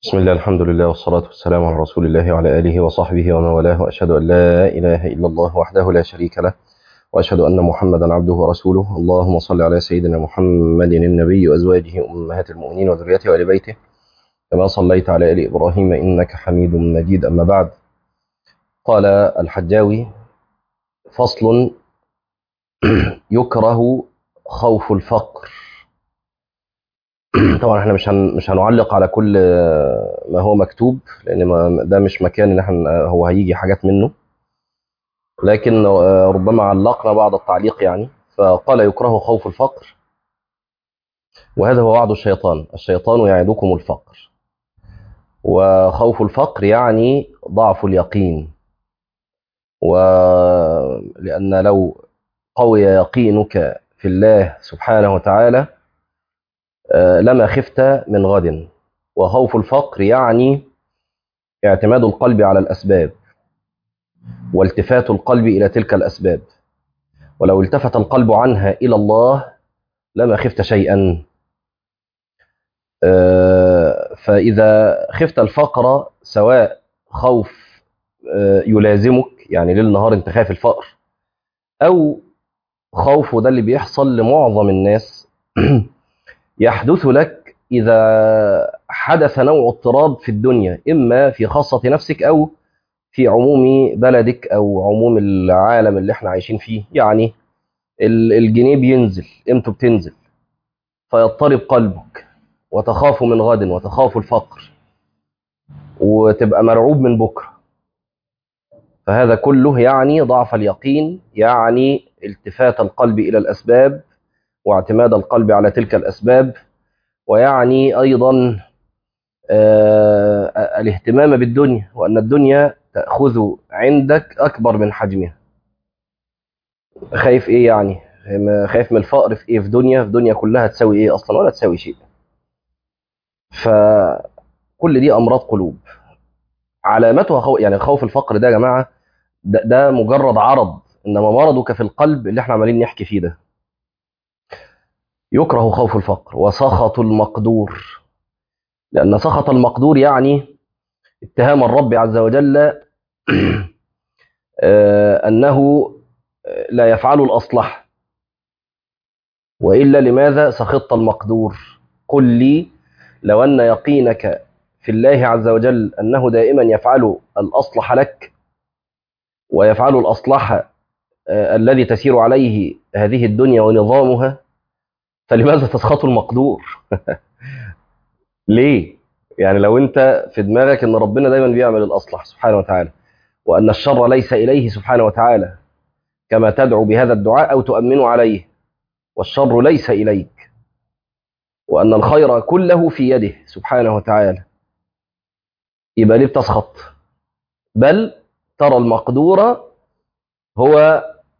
بسم الله الحمد لله والصلاة والسلام على رسول الله وعلى آله وصحبه ومن والاه وأشهد أن لا إله إلا الله وحده لا شريك له وأشهد أن محمدا عبده ورسوله اللهم صل على سيدنا محمد النبي وأزواجه أمهات المؤمنين وذريته وآل بيته كما صليت على آل إبراهيم إنك حميد مجيد أما بعد قال الحجاوي فصل يكره خوف الفقر طبعا احنا مش هن مش هنعلق على كل ما هو مكتوب لان ما ده مش مكان ان احنا هو هيجي حاجات منه لكن ربما علقنا بعض التعليق يعني فقال يكره خوف الفقر وهذا هو وعد الشيطان الشيطان يعدكم الفقر وخوف الفقر يعني ضعف اليقين ولأن لو قوي يقينك في الله سبحانه وتعالى لما خفت من غد وخوف الفقر يعني اعتماد القلب على الأسباب والتفات القلب إلى تلك الأسباب ولو التفت القلب عنها إلى الله لما خفت شيئا فإذا خفت الفقر سواء خوف يلازمك يعني ليل نهار انت خايف الفقر أو خوف وده اللي بيحصل لمعظم الناس يحدث لك إذا حدث نوع اضطراب في الدنيا إما في خاصة نفسك أو في عموم بلدك أو عموم العالم اللي احنا عايشين فيه يعني الجنيه بينزل قيمته بتنزل فيضطرب قلبك وتخاف من غد وتخاف الفقر وتبقى مرعوب من بكرة فهذا كله يعني ضعف اليقين يعني التفات القلب إلى الأسباب واعتماد القلب على تلك الأسباب ويعني أيضا آه الاهتمام بالدنيا وأن الدنيا تأخذ عندك أكبر من حجمها خايف إيه يعني خايف من الفقر في إيه في دنيا في دنيا كلها تساوي إيه أصلا ولا تساوي شيء فكل دي أمراض قلوب علامتها خو... يعني خوف الفقر ده يا جماعة ده, ده مجرد عرض إنما مرضك في القلب اللي احنا عمالين نحكي فيه ده يكره خوف الفقر وسخط المقدور لأن سخط المقدور يعني اتهام الرب عز وجل أنه لا يفعل الأصلح وإلا لماذا سخطت المقدور قل لي لو أن يقينك في الله عز وجل أنه دائما يفعل الأصلح لك ويفعل الأصلح الذي تسير عليه هذه الدنيا ونظامها فلماذا تسخط المقدور ليه يعني لو انت في دماغك ان ربنا دايما بيعمل الاصلح سبحانه وتعالى وان الشر ليس اليه سبحانه وتعالى كما تدعو بهذا الدعاء او تؤمن عليه والشر ليس اليك وان الخير كله في يده سبحانه وتعالى يبقى ليه بتسخط بل ترى المقدور هو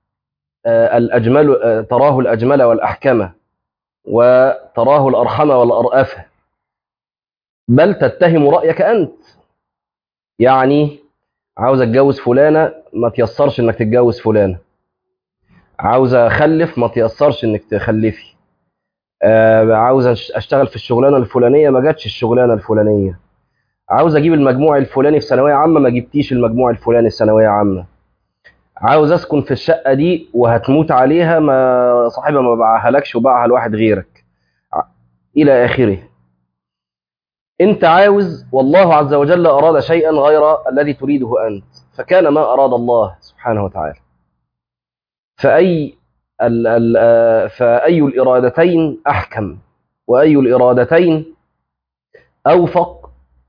الاجمل تراه الاجمل والاحكم وتراه الأرحم والأرأف بل تتهم رأيك أنت يعني عاوز اتجوز فلانة ما تيسرش انك تتجوز فلانة عاوز اخلف ما تيسرش انك تخلفي آه عاوز اشتغل في الشغلانة الفلانية ما جاتش الشغلانة الفلانية عاوز اجيب المجموع الفلاني في ثانوية عامة ما جبتيش المجموع الفلاني في ثانوية عامة عاوز اسكن في الشقه دي وهتموت عليها ما صاحبها ما باعها لكش وباعها لواحد غيرك الى اخره انت عاوز والله عز وجل اراد شيئا غير الذي تريده انت فكان ما اراد الله سبحانه وتعالى فاي ال ال فاي الارادتين احكم واي الارادتين اوفق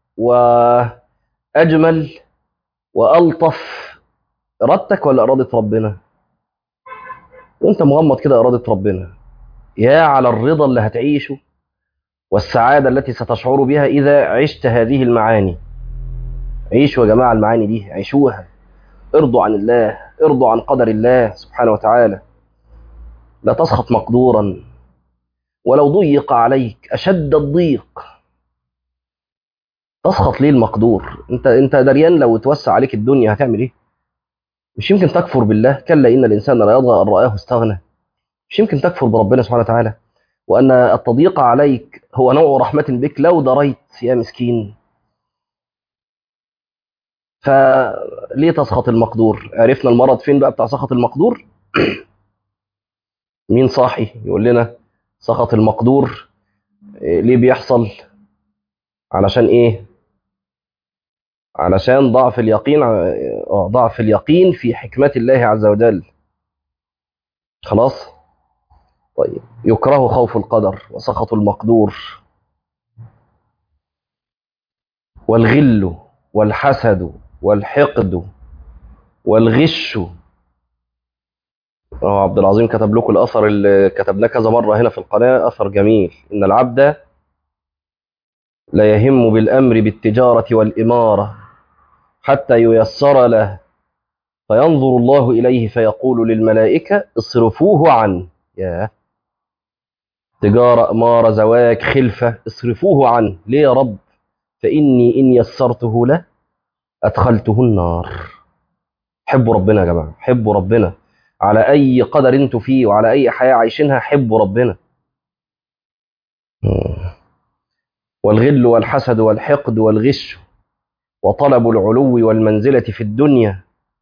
واجمل والطف ارادتك ولا اراده ربنا وانت مغمض كده اراده ربنا يا على الرضا اللي هتعيشه والسعاده التي ستشعر بها اذا عشت هذه المعاني عيشوا يا جماعه المعاني دي عيشوها ارضوا عن الله ارضوا عن قدر الله سبحانه وتعالى لا تسخط مقدورا ولو ضيق عليك اشد الضيق تسخط ليه المقدور انت انت دريان لو توسع عليك الدنيا هتعمل ايه مش يمكن تكفر بالله كلا إن الإنسان لا يطغى أن رآه استغنى مش يمكن تكفر بربنا سبحانه وتعالى وأن التضييق عليك هو نوع رحمة بك لو دريت يا مسكين فليه تسخط المقدور عرفنا المرض فين بقى بتاع سخط المقدور مين صاحي يقول لنا سخط المقدور إيه، ليه بيحصل علشان ايه علشان ضعف اليقين اه ضعف اليقين في حكمة الله عز وجل خلاص طيب يكره خوف القدر وسخط المقدور والغل والحسد والحقد والغش اه عبد العظيم كتب لكم الاثر اللي كتبناه كذا مره هنا في القناه اثر جميل ان العبد لا يهم بالامر بالتجاره والاماره حتى ييسر له فينظر الله اليه فيقول للملائكه اصرفوه عنه يا تجاره اماره زواج خلفه اصرفوه عنه ليه يا رب فاني ان يسرته له ادخلته النار حبوا ربنا يا جماعه حبوا ربنا على اي قدر انتوا فيه وعلى اي حياه عايشينها حبوا ربنا والغل والحسد والحقد والغش وطلب العلو والمنزله في الدنيا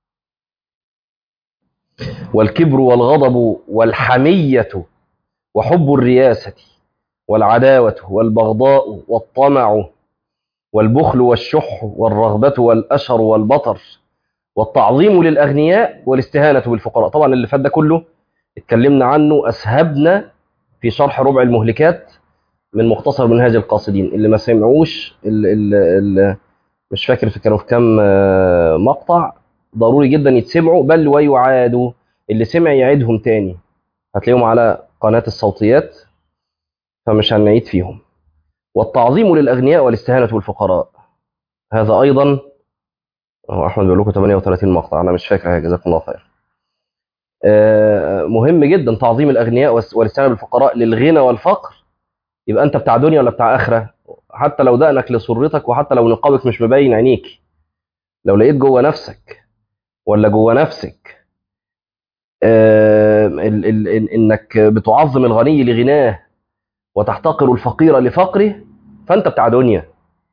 والكبر والغضب والحميه وحب الرياسه والعداوه والبغضاء والطمع والبخل والشح والرغبه والاشر والبطر والتعظيم للاغنياء والاستهانه بالفقراء طبعا اللي فات ده كله اتكلمنا عنه اسهبنا في شرح ربع المهلكات من مختصر منهاج القاصدين اللي ما سمعوش اللي اللي اللي مش فاكر في كانوا في كام آه، مقطع ضروري جدا يتسمعوا بل ويعادوا اللي سمع يعيدهم تاني هتلاقيهم على قناة الصوتيات فمش هنعيد فيهم والتعظيم للأغنياء والاستهانة بالفقراء هذا أيضا هو أحمد بيقول لكم 38 مقطع أنا مش فاكر حاجة جزاكم الله خير آه، مهم جدا تعظيم الأغنياء واس- والاستهانة بالفقراء للغنى والفقر يبقى أنت بتاع دنيا ولا بتاع آخرة حتى لو دقنك لسرتك وحتى لو نقابك مش مبين عينيك لو لقيت جوه نفسك ولا جوه نفسك آه، ال- ال- ال- انك بتعظم الغني لغناه وتحتقر الفقير لفقره فانت بتاع دنيا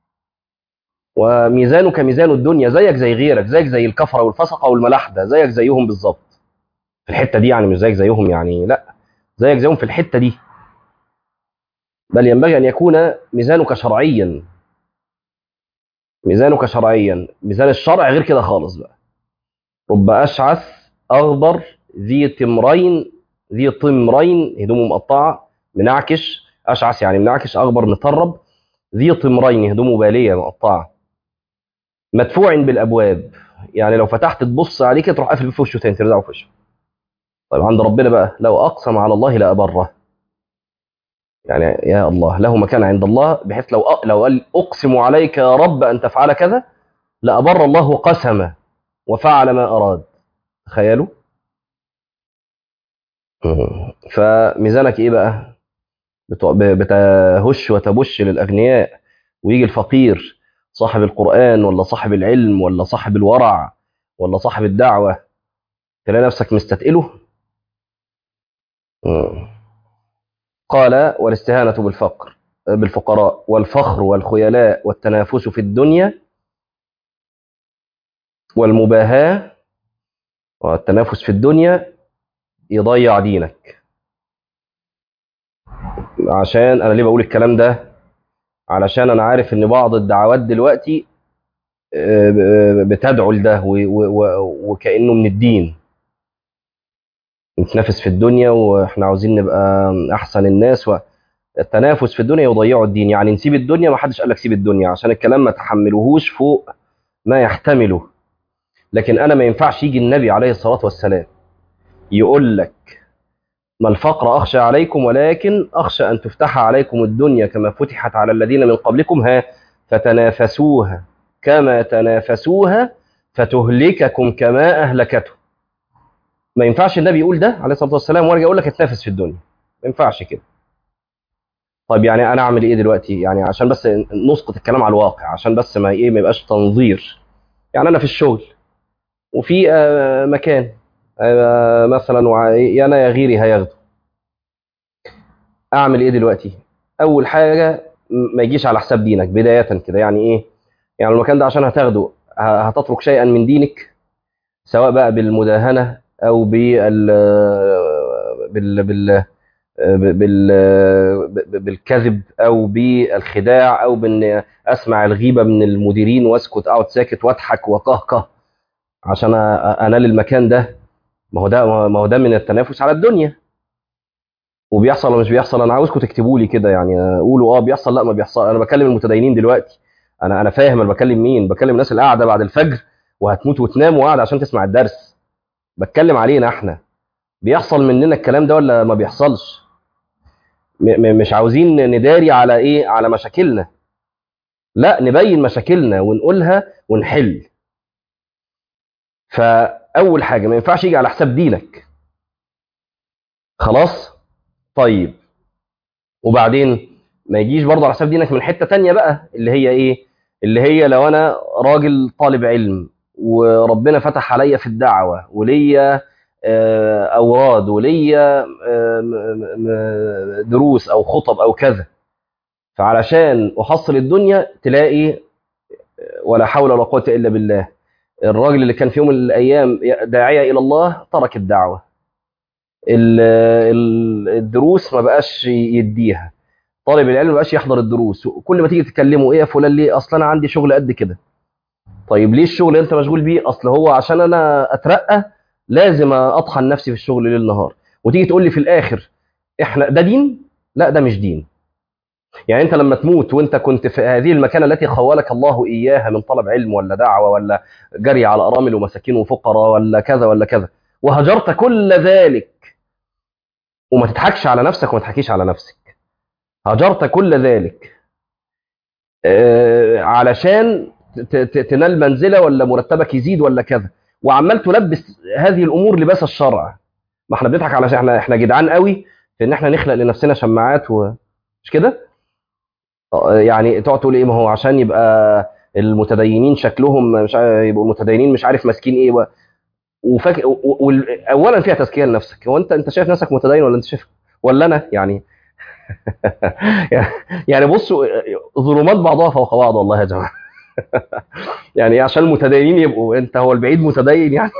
وميزانك ميزان الدنيا زيك زي غيرك زيك زي الكفره والفسقه والملاحده زيك زيهم بالظبط في الحته دي يعني مش زيك زيهم يعني لا زيك زيهم في الحته دي بل ينبغي ان يكون ميزانك شرعيا ميزانك شرعيا ميزان الشرع غير كده خالص بقى رب اشعث اغبر ذي تمرين ذي طمرين هدومه مقطعه منعكش اشعث يعني منعكش اغبر مطرب ذي طمرين هدومه باليه مقطعه مدفوع بالابواب يعني لو فتحت تبص عليه كده تروح قافل في وشه تاني ترزعه في وشه طيب عند ربنا بقى لو اقسم على الله لابره يعني يا الله له مكان عند الله بحيث لو أ- لو قال اقسم عليك يا رب ان تفعل كذا لابر الله قسمه وفعل ما اراد تخيلوا مم. فميزانك ايه بقى بتو- ب- بتهش وتبش للاغنياء ويجي الفقير صاحب القران ولا صاحب العلم ولا صاحب الورع ولا صاحب الدعوه تلاقي نفسك مستثقله مم. قال والاستهانه بالفقر بالفقراء والفخر والخيلاء والتنافس في الدنيا والمباهاه والتنافس في الدنيا يضيع دينك عشان انا ليه بقول الكلام ده علشان انا عارف ان بعض الدعوات دلوقتي آه، بتدعو لده و- و- و- وكانه من الدين نتنافس في الدنيا واحنا عاوزين نبقى احسن الناس والتنافس في الدنيا يضيعوا الدين يعني نسيب الدنيا ما حدش قال لك سيب الدنيا عشان الكلام ما تحملوهوش فوق ما يحتمله لكن انا ما ينفعش يجي النبي عليه الصلاه والسلام يقول لك ما الفقر أخشى عليكم ولكن أخشى أن تفتح عليكم الدنيا كما فتحت على الذين من قبلكم ها فتنافسوها كما تنافسوها فتهلككم كما أهلكته ما ينفعش النبي يقول ده عليه الصلاة والسلام وارجع أقول لك اتنافس في الدنيا ما ينفعش كده طيب يعني أنا أعمل إيه دلوقتي يعني عشان بس نسقط الكلام على الواقع عشان بس ما إيه ما يبقاش تنظير يعني أنا في الشغل وفي آه، مكان آه، مثلا وع- يا انا يا غيري هياخده اعمل ايه دلوقتي اول حاجه م- ما يجيش على حساب دينك بدايه كده يعني ايه يعني المكان ده عشان هتاخده ه- هتترك شيئا من دينك سواء بقى بالمداهنة أو بال بال بال بال بالكذب أو بالخداع أو بإن أسمع الغيبة من المديرين وأسكت أقعد ساكت وأضحك وقهقه عشان أ- أنال المكان ده ما هو ده ما هو ده من التنافس على الدنيا وبيحصل ولا مش بيحصل انا عاوزكم تكتبوا لي كده يعني قولوا اه بيحصل لا ما بيحصل انا بكلم المتدينين دلوقتي انا انا فاهم انا بكلم مين بكلم الناس اللي قاعده بعد الفجر وهتموت وتنام وقاعده عشان تسمع الدرس بتكلم علينا احنا بيحصل مننا الكلام ده ولا ما بيحصلش م- م- مش عاوزين نداري على ايه على مشاكلنا لا نبين مشاكلنا ونقولها ونحل فاول حاجه ما ينفعش يجي على حساب دينك خلاص طيب وبعدين ما يجيش برضه على حساب دينك من حته تانية بقى اللي هي ايه اللي هي لو انا راجل طالب علم وربنا فتح عليا في الدعوه وليا آه، اوراد وليا آه، م- م- دروس او خطب او كذا فعلشان احصل الدنيا تلاقي ولا حول ولا قوه الا بالله الراجل اللي كان في يوم من الايام داعيه الى الله ترك الدعوه ال- ال- الدروس ما بقاش يديها طالب العلم ما بقاش يحضر الدروس كل ما تيجي تكلمه ايه يا فلان ليه اصل انا عندي شغل قد كده طيب ليه الشغل اللي انت مشغول بيه اصل هو عشان انا اترقى لازم اطحن نفسي في الشغل ليل نهار وتيجي تقول لي في الاخر احنا ده دين لا ده مش دين يعني انت لما تموت وانت كنت في هذه المكانه التي خولك الله اياها من طلب علم ولا دعوه ولا جري على ارامل ومساكين وفقراء ولا كذا ولا كذا وهجرت كل ذلك وما تضحكش على نفسك وما تضحكيش على نفسك هجرت كل ذلك آه، علشان ت- ت- تنال منزله ولا مرتبك يزيد ولا كذا وعمال تلبس هذه الامور لباس الشرع ما احنا بنضحك علشان احنا احنا جدعان قوي في ان احنا نخلق لنفسنا شماعات و... مش كده آه، يعني تقعد تقول ايه ما هو عشان يبقى المتدينين شكلهم مش عارف- يبقوا المتدينين مش عارف ماسكين ايه و... وفاك... و... و... اولا فيها تزكيه لنفسك هو انت انت شايف نفسك متدين ولا انت شايف ولا انا يعني يعني بصوا ظلمات بعضها فوق بعض والله يا جماعه يعني إيه عشان المتدينين يبقوا انت هو البعيد متدين يعني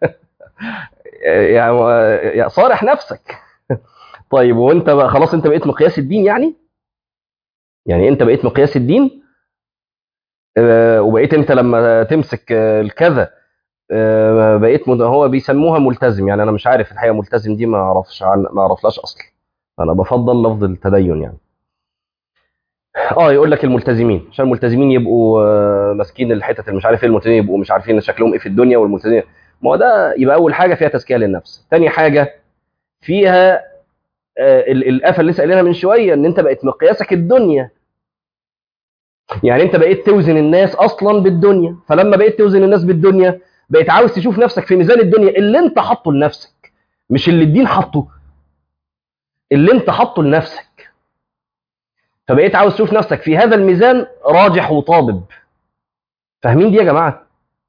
يعني يعني صارح نفسك طيب وانت بقى خلاص انت بقيت مقياس الدين يعني يعني انت بقيت مقياس الدين آه، وبقيت انت لما تمسك آه، الكذا آه، بقيت مد- هو بيسموها ملتزم يعني انا مش عارف الحقيقه ملتزم دي ما اعرفش عن ما اعرفلاش اصلا انا بفضل لفظ التدين يعني اه يقول لك الملتزمين عشان الملتزمين يبقوا آه، ماسكين الحتت اللي مش عارف ايه الملتزمين يبقوا مش عارفين شكلهم ايه في الدنيا والملتزمين ما هو ده يبقى اول حاجه فيها تزكيه للنفس تاني حاجه فيها آه، ال- القفه اللي لسه قايلينها من شويه ان انت بقيت مقياسك الدنيا يعني انت بقيت توزن الناس اصلا بالدنيا فلما بقيت توزن الناس بالدنيا بقيت عاوز تشوف نفسك في ميزان الدنيا اللي انت حاطه لنفسك مش اللي الدين حاطه اللي انت حاطه لنفسك فبقيت عاوز تشوف نفسك في هذا الميزان راجح وطابب فاهمين دي يا جماعه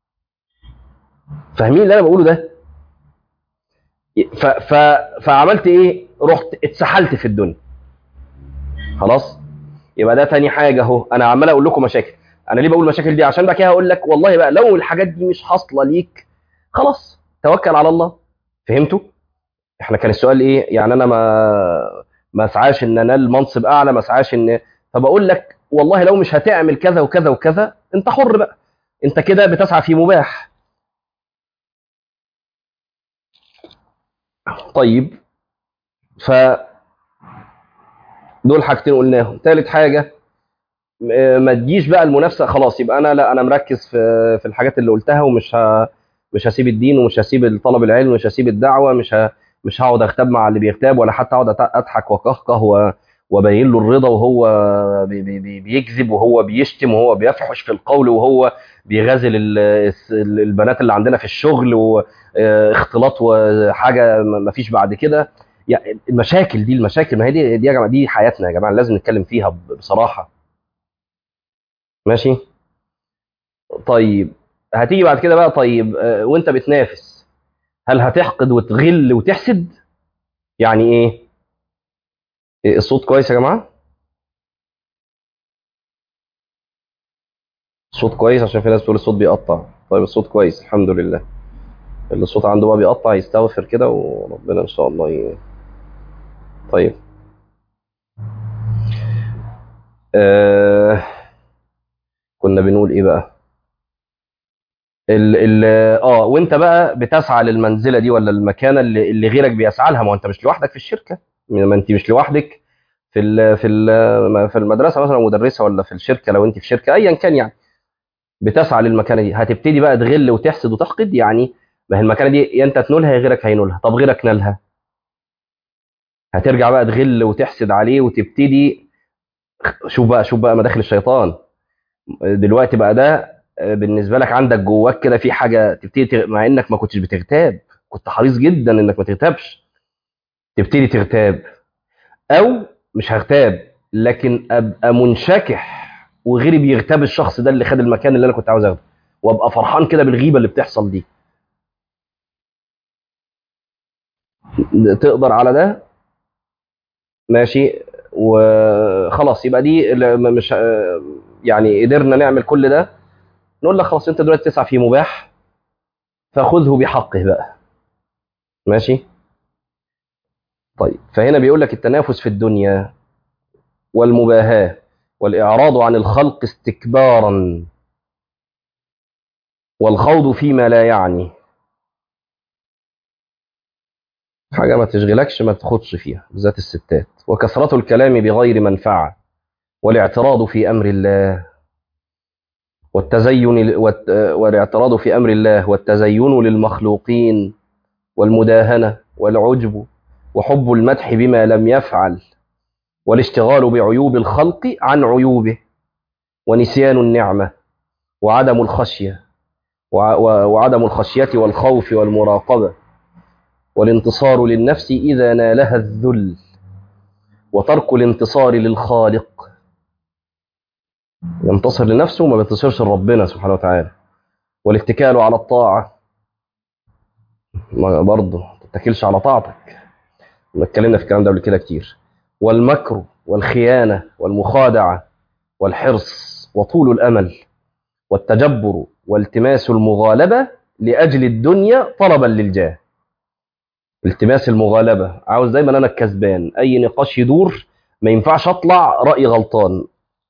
فاهمين اللي انا بقوله ده ف... ف... فعملت ايه رحت اتسحلت في الدنيا خلاص يبقى ده تاني حاجه اهو انا عمال اقول لكم مشاكل انا ليه بقول المشاكل دي عشان بقى كده هقول لك والله بقى لو الحاجات دي مش حاصله ليك خلاص توكل على الله فهمتوا احنا كان السؤال ايه يعني انا ما ما اسعاش ان انال منصب اعلى ما اسعاش ان فبقول لك والله لو مش هتعمل كذا وكذا وكذا انت حر بقى انت كده بتسعى في مباح طيب ف دول حاجتين قلناهم ثالث حاجه م- ما تجيش بقى المنافسه خلاص يبقى انا لا انا مركز في في الحاجات اللي قلتها ومش ه... مش هسيب الدين ومش هسيب طلب العلم ومش هسيب الدعوه مش ه... مش هقعد اغتاب مع اللي بيغتاب ولا حتى اقعد أت- اضحك وكهكه و... وبين له الرضا وهو بي... بي... بي... بيكذب وهو بيشتم وهو بيفحش في القول وهو بيغازل ال... الس- البنات اللي عندنا في الشغل واختلاط وحاجه ما فيش بعد كده يعني المشاكل دي المشاكل ما هي دي دي يا جماعه دي حياتنا يا جماعه لازم نتكلم فيها ب- بصراحه ماشي طيب هتيجي بعد كده بقى طيب آه، وانت بتنافس هل هتحقد وتغل وتحسد يعني ايه إيه، الصوت كويس يا جماعه الصوت كويس عشان في ناس بتقول الصوت بيقطع طيب الصوت كويس الحمد لله اللي الصوت عنده بقى بيقطع يستغفر كده وربنا ان شاء الله ي... طيب آه... كنا بنقول ايه بقى ال ال اه وانت بقى بتسعى للمنزله دي ولا المكانه اللي, اللي غيرك بيسعى لها ما هو انت مش لوحدك في الشركه ما انت مش لوحدك في ال في ال في المدرسه مثلا مدرسه ولا في الشركه لو انت في شركه ايا كان يعني بتسعى للمكانه دي هتبتدي بقى تغل وتحسد وتحقد يعني ما هي المكانه دي يا انت تنولها يا غيرك هينولها طب غيرك نالها هترجع بقى تغل وتحسد عليه وتبتدي شوف بقى شوف بقى مداخل الشيطان دلوقتي بقى ده بالنسبه لك عندك جواك كده في حاجه تبتدي تغ... مع انك ما كنتش بتغتاب كنت حريص جدا انك ما تغتابش تبتدي تغتاب او مش هغتاب لكن ابقى منشكح وغيري بيغتاب الشخص ده اللي خد المكان اللي انا كنت عاوز اخده وابقى فرحان كده بالغيبه اللي بتحصل دي تقدر على ده ماشي وخلاص يبقى دي مش يعني قدرنا نعمل كل ده نقول لك خلاص انت دلوقتي تسعى في مباح فخذه بحقه بقى ماشي طيب فهنا بيقول لك التنافس في الدنيا والمباهاة والإعراض عن الخلق استكبارا والخوض فيما لا يعني حاجة ما تشغلكش ما تخدش فيها بالذات الستات وكثرة الكلام بغير منفعة والاعتراض في أمر الله والتزين والاعتراض في أمر الله والتزين للمخلوقين والمداهنة والعجب وحب المدح بما لم يفعل والاشتغال بعيوب الخلق عن عيوبه ونسيان النعمة وعدم الخشية وعدم الخشية والخوف والمراقبة والانتصار للنفس إذا نالها الذل وترك الانتصار للخالق ينتصر لنفسه وما بينتصرش لربنا سبحانه وتعالى والاتكال على الطاعة برضه ما تتكلش على طاعتك ما اتكلمنا في الكلام ده قبل كده كتير والمكر والخيانة والمخادعة والحرص وطول الأمل والتجبر والتماس المغالبة لأجل الدنيا طلبا للجاه التماس المغالبة عاوز دايما أنا الكسبان أي نقاش يدور ما ينفعش أطلع رأي غلطان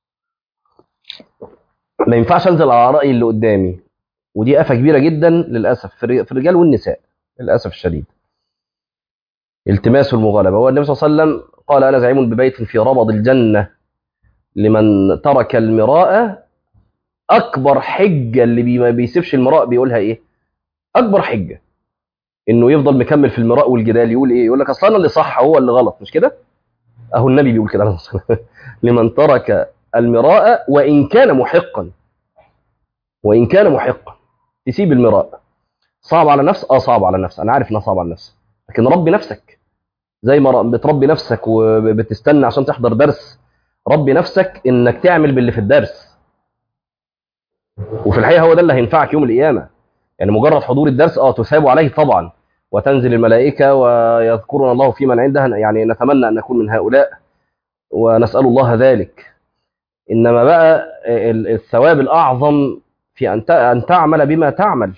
ما ينفعش أنزل على رأي اللي قدامي ودي آفة كبيرة جدا للأسف في الرجال والنساء للأسف الشديد التماس المغالبة هو النبي صلى الله عليه وسلم قال أنا زعيم ببيت في ربض الجنة لمن ترك المراء أكبر حجة اللي ما بيسيبش المراء بيقولها إيه أكبر حجة إنه يفضل مكمل في المراء والجدال يقول إيه يقول لك أصلا اللي صح هو اللي غلط مش كده أهو النبي بيقول كده لمن ترك المراء وإن كان محقا وإن كان محقا تسيب المراء صعب على نفس اه صعب على نفس انا عارف انها صعب على النفس لكن ربي نفسك زي ما بتربي نفسك وبتستنى عشان تحضر درس ربي نفسك انك تعمل باللي في الدرس وفي الحقيقه هو ده اللي هينفعك يوم القيامه يعني مجرد حضور الدرس اه تثاب عليه طبعا وتنزل الملائكه ويذكرنا الله في من عنده يعني نتمنى ان نكون من هؤلاء ونسال الله ذلك انما بقى الثواب الاعظم في ان تعمل بما تعمل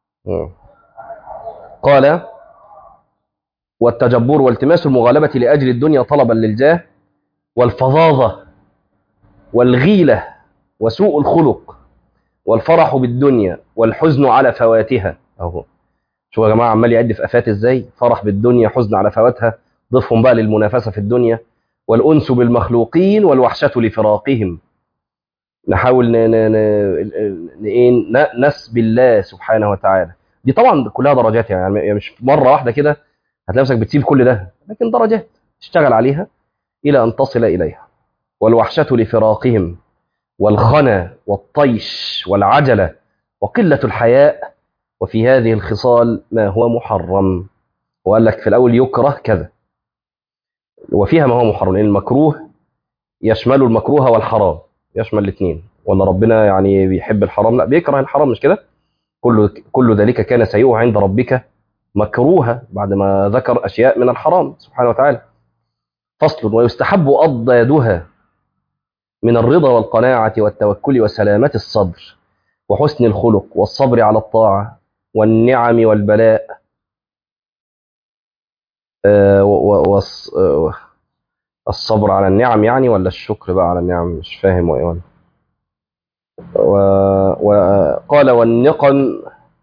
قال والتجبر والتماس المغالبة لأجل الدنيا طلبا للجاه والفظاظة والغيلة وسوء الخلق والفرح بالدنيا والحزن على فواتها اهو شوفوا يا جماعة عمال يعد في أفات ازاي فرح بالدنيا حزن على فواتها ضيفهم بقى للمنافسة في الدنيا والأنس بالمخلوقين والوحشة لفراقهم نحاول ن... ن... ن... ن... نسب الله سبحانه وتعالى دي طبعا كلها درجات يعني مش مرة واحدة كده هتلاقي نفسك بتسيب كل ده لكن درجات تشتغل عليها إلى أن تصل إليها والوحشة لفراقهم والخنا والطيش والعجلة وقلة الحياء وفي هذه الخصال ما هو محرم وقال لك في الأول يكره كذا وفيها ما هو محرم لأن المكروه يشمل المكروه والحرام يشمل الاثنين ولا ربنا يعني بيحب الحرام لا بيكره الحرام مش كده كل كل ذلك كان سيئه عند ربك مكروها بعد ما ذكر أشياء من الحرام سبحانه وتعالى فصل ويستحب أضدادها من الرضا والقناعة والتوكل وسلامة الصدر وحسن الخلق والصبر على الطاعة والنعم والبلاء آه، و- و- والص- آه، الصبر على النعم يعني ولا الشكر بقى على النعم مش فاهم وإيه ولا و- وقال والنقم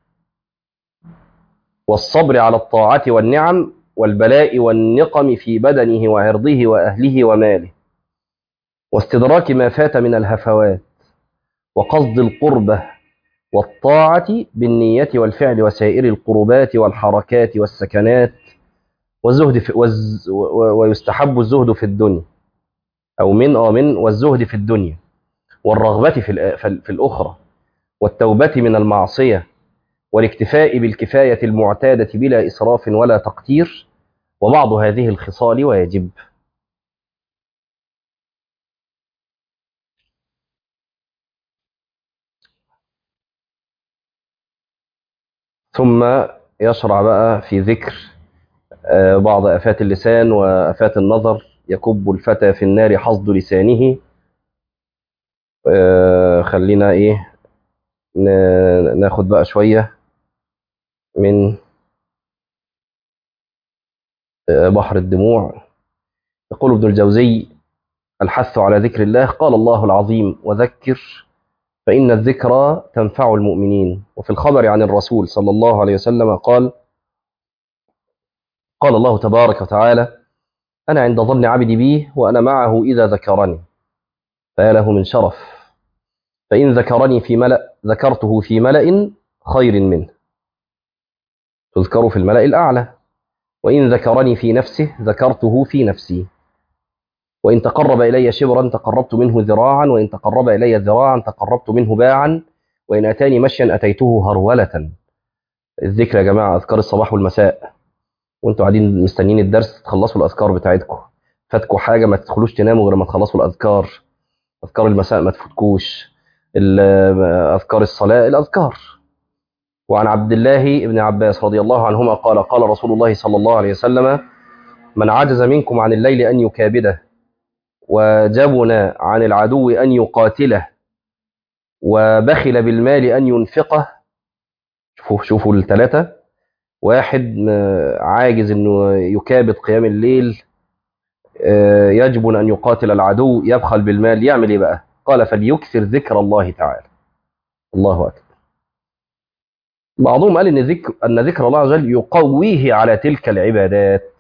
والصبر على الطاعة والنعم والبلاء والنقم في بدنه وعرضه وأهله وماله واستدراك ما فات من الهفوات وقصد القربة والطاعة بالنية والفعل وسائر القربات والحركات والسكنات والزهد في والز و- ويستحب الزهد في الدنيا أو من أو من والزهد في الدنيا والرغبة في الآ- في الأخرى والتوبة من المعصية والاكتفاء بالكفاية المعتادة بلا إسراف ولا تقتير وبعض هذه الخصال واجب ثم يشرع بقى في ذكر آه، بعض آفات اللسان وآفات النظر يكب الفتى في النار حصد لسانه آه، خلينا إيه ن- ناخد بقى شوية من آه، بحر الدموع يقول ابن الجوزي الحث على ذكر الله قال الله العظيم وذكر فإن الذكرى تنفع المؤمنين وفي الخبر عن الرسول صلى الله عليه وسلم قال قال الله تبارك وتعالى أنا عند ظن عبدي بي وأنا معه إذا ذكرني فيا له من شرف فإن ذكرني في ملأ ذكرته في ملأ خير منه تذكر في الملأ الأعلى وإن ذكرني في نفسه ذكرته في نفسي وإن تقرب إلي شبرا تقربت منه ذراعا وإن تقرب إلي ذراعا تقربت منه باعا وإن أتاني مشيا أتيته هرولة الذكر يا جماعة أذكار الصباح والمساء وانتوا قاعدين مستنيين الدرس تخلصوا الأذكار بتاعتكم فاتكوا حاجة ما تدخلوش تناموا غير ما تخلصوا الأذكار أذكار المساء ما تفوتكوش ال- أذكار الصلاة الأذكار وعن عبد الله بن عباس رضي الله عنهما قال قال رسول الله صلى الله عليه وسلم من عجز منكم عن الليل أن يكابده وجبن عن العدو أن يقاتله وبخل بالمال أن ينفقه شوفوا شوفوا الثلاثة واحد آه، عاجز أنه يكابد قيام الليل آه، يجبن أن يقاتل العدو يبخل بالمال يعمل إيه بقى قال فليكثر ذكر الله تعالى الله أكبر بعضهم قال إن ذكر أن ذكر الله عز وجل يقويه على تلك العبادات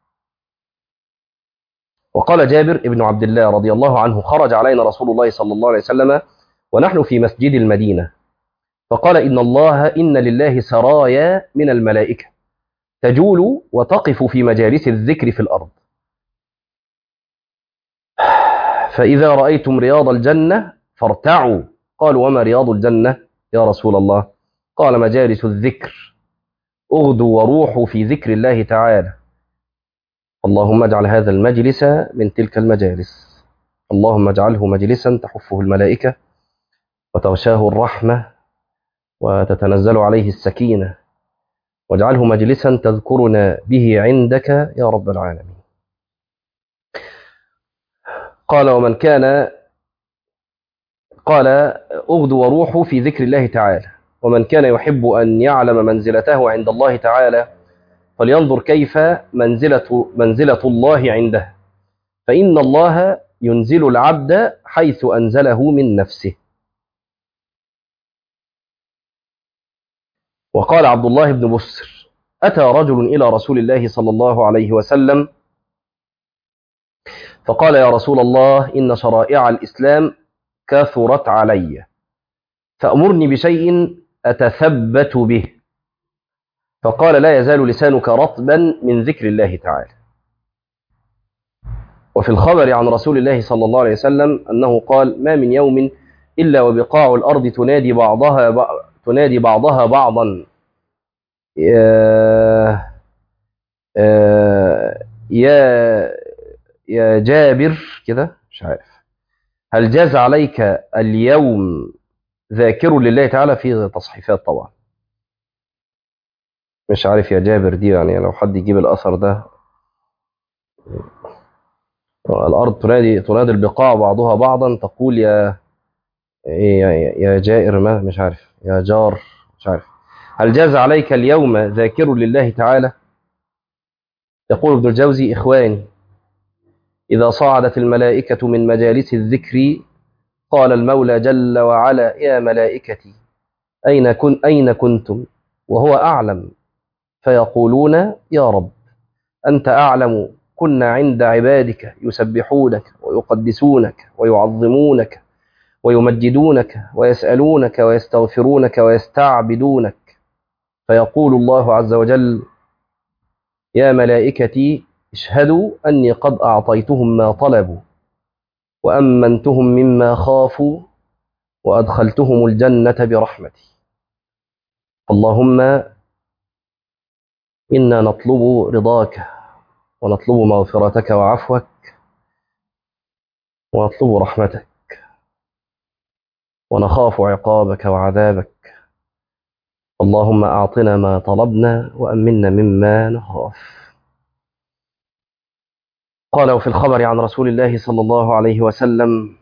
وقال جابر ابن عبد الله رضي الله عنه خرج علينا رسول الله صلى الله عليه وسلم ونحن في مسجد المدينة فقال إن الله إن لله سرايا من الملائكة تجول وتقف في مجالس الذكر في الأرض فإذا رأيتم رياض الجنة فارتعوا قالوا وما رياض الجنة يا رسول الله قال مجالس الذكر اغدوا وروحوا في ذكر الله تعالى اللهم اجعل هذا المجلس من تلك المجالس اللهم اجعله مجلسا تحفه الملائكة وتغشاه الرحمة وتتنزل عليه السكينة واجعله مجلسا تذكرنا به عندك يا رب العالمين قال ومن كان قال اغدوا وروحوا في ذكر الله تعالى ومن كان يحب أن يعلم منزلته عند الله تعالى فلينظر كيف منزلة, منزلة الله عنده فإن الله ينزل العبد حيث أنزله من نفسه وقال عبد الله بن بسر أتى رجل إلى رسول الله صلى الله عليه وسلم فقال يا رسول الله إن شرائع الإسلام كثرت علي فأمرني بشيء أتثبت به فقال لا يزال لسانك رطبا من ذكر الله تعالى وفي الخبر عن رسول الله صلى الله عليه وسلم أنه قال ما من يوم إلا وبقاع الأرض تنادي بعضها بعض تنادي بعضها بعضا يا يا يا جابر كده مش عارف هل جاز عليك اليوم ذاكر لله تعالى في تصحيفات طبعا مش عارف يا جابر دي يعني لو حد يجيب الأثر ده الأرض تنادي تنادي البقاع بعضها بعضا تقول يا يا يا جائر ما مش عارف يا جار مش عارف هل جاز عليك اليوم ذاكر لله تعالى يقول ابن الجوزي إخواني إذا صعدت الملائكة من مجالس الذكر قال المولى جل وعلا يا ملائكتي أين, كن أين كنتم وهو أعلم فيقولون يا رب أنت أعلم كنا عند عبادك يسبحونك ويقدسونك ويعظمونك ويمجدونك ويسألونك ويستغفرونك ويستعبدونك فيقول الله عز وجل يا ملائكتي اشهدوا أني قد أعطيتهم ما طلبوا وأمنتهم مما خافوا وأدخلتهم الجنة برحمتي اللهم إنا نطلب رضاك ونطلب مغفرتك وعفوك ونطلب رحمتك ونخاف عقابك وعذابك اللهم أعطنا ما طلبنا وأمنا مما نخاف قال وفي الخبر عن رسول الله صلى الله عليه وسلم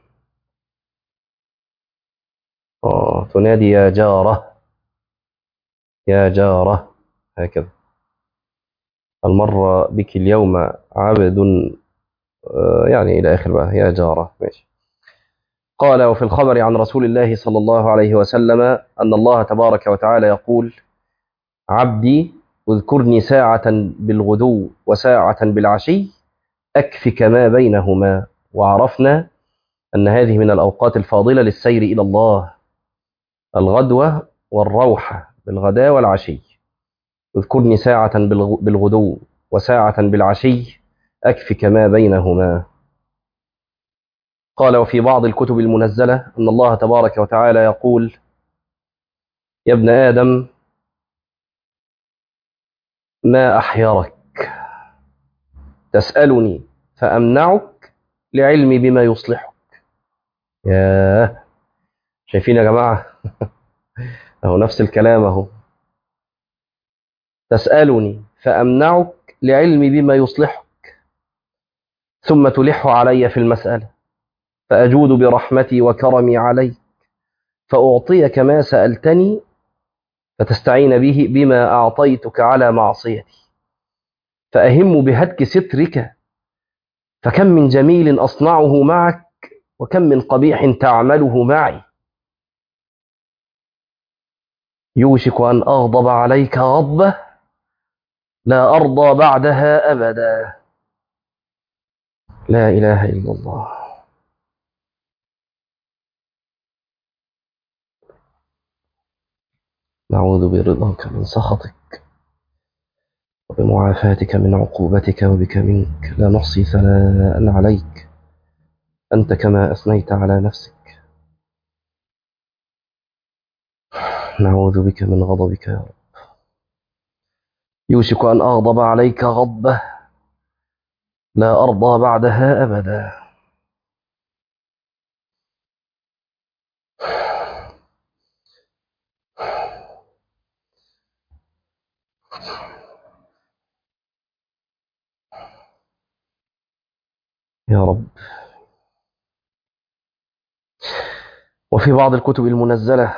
آه تنادي يا جارة يا جارة هكذا المر بك اليوم عبد آه يعني إلى آخر بقى يا جارة ماشي قال وفي الخبر عن رسول الله صلى الله عليه وسلم أن الله تبارك وتعالى يقول عبدي اذكرني ساعة بالغدو وساعة بالعشي أكفك ما بينهما وعرفنا أن هذه من الأوقات الفاضلة للسير إلى الله الغدوة والروحة بالغداء والعشي اذكرني ساعة بالغدو وساعة بالعشي أكفك ما بينهما قال وفي بعض الكتب المنزلة أن الله تبارك وتعالى يقول يا ابن آدم ما أحيرك تسألني فأمنعك لعلمي بما يصلحك ياه شايفين يا جماعة أهو نفس الكلام أهو تسألني فأمنعك لعلمي بما يصلحك ثم تلح علي في المسألة فأجود برحمتي وكرمي عليك فأعطيك ما سألتني فتستعين به بما أعطيتك على معصيتي فأهم بهتك سترك فكم من جميل أصنعه معك وكم من قبيح تعمله معي يوشك أن أغضب عليك غضبة لا أرضى بعدها أبدا لا إله إلا الله نعوذ برضاك من سخطك وبمعافاتك من عقوبتك وبك منك لا نحصي ثناء عليك أنت كما أثنيت على نفسك نعوذ بك من غضبك يا رب يوشك أن أغضب عليك غضبة لا أرضى بعدها أبدا يا رب وفي بعض الكتب المنزلة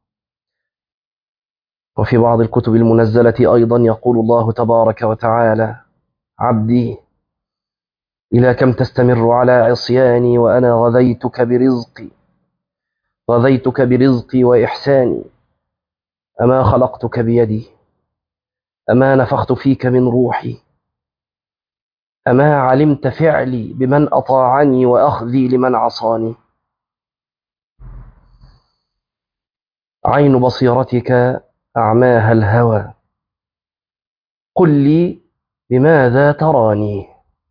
وفي بعض الكتب المنزلة أيضا يقول الله تبارك وتعالى عبدي إلى كم تستمر على عصياني وأنا غذيتك برزقي غذيتك برزقي وإحساني أما خلقتك بيدي أما نفخت فيك من روحي أما علمت فعلي بمن أطاعني وأخذي لمن عصاني عين بصيرتك أعماها الهوى قل لي بماذا تراني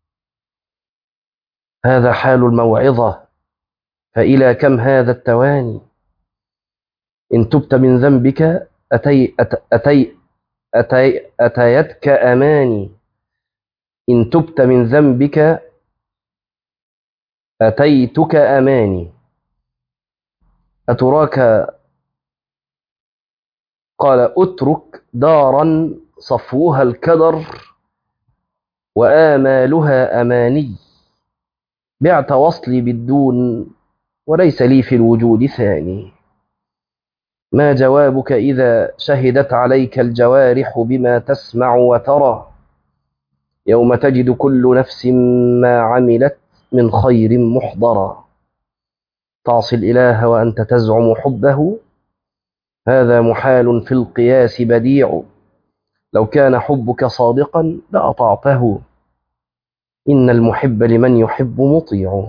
هذا حال الموعظة فإلى كم هذا التواني إن تبت من ذنبك أتي أتي أتي أتي أتيتك أماني إن تبت من ذنبك أتيتك أماني أتراك قال اترك دارا صفوها الكدر وآمالها أماني بعت وصلي بالدون وليس لي في الوجود ثاني ما جوابك إذا شهدت عليك الجوارح بما تسمع وترى يوم تجد كل نفس ما عملت من خير محضرا تعصي الإله وأنت تزعم حبه هذا محال في القياس بديع لو كان حبك صادقا لأطعته إن المحب لمن يحب مطيع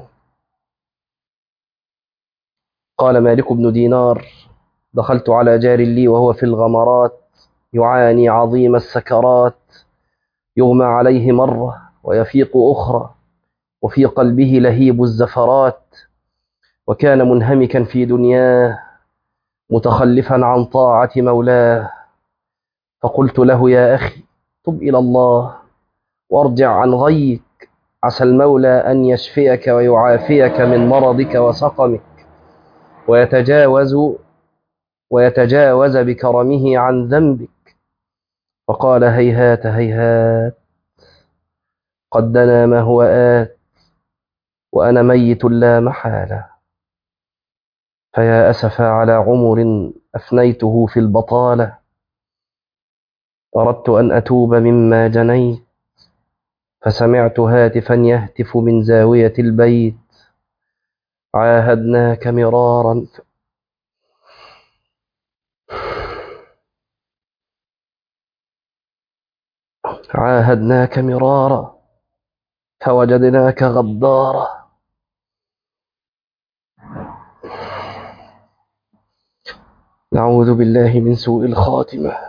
قال مالك بن دينار دخلت على جار لي وهو في الغمرات يعاني عظيم السكرات يغمى عليه مرة ويفيق أخرى وفي قلبه لهيب الزفرات وكان منهمكا في دنياه متخلفا عن طاعة مولاه فقلت له يا أخي تب إلى الله وارجع عن غيك عسى المولى أن يشفيك ويعافيك من مرضك وسقمك ويتجاوز ويتجاوز بكرمه عن ذنبك فقال هيهات هيهات قد دنا ما هو آت وأنا ميت لا محالة فيا أسفا على عمر أفنيته في البطالة أردت أن أتوب مما جنيت فسمعت هاتفا يهتف من زاوية البيت عاهدناك مرارا عاهدناك مرارا فوجدناك غدارا نعوذ بالله من سوء الخاتمة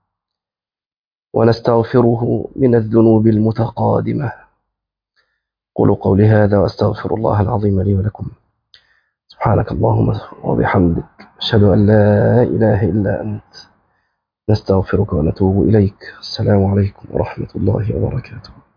ونستغفره من الذنوب المتقادمة قولوا قولي هذا وأستغفر الله العظيم لي ولكم سبحانك اللهم وبحمدك أشهد أن لا إله إلا أنت نستغفرك ونتوب إليك السلام عليكم ورحمة الله وبركاته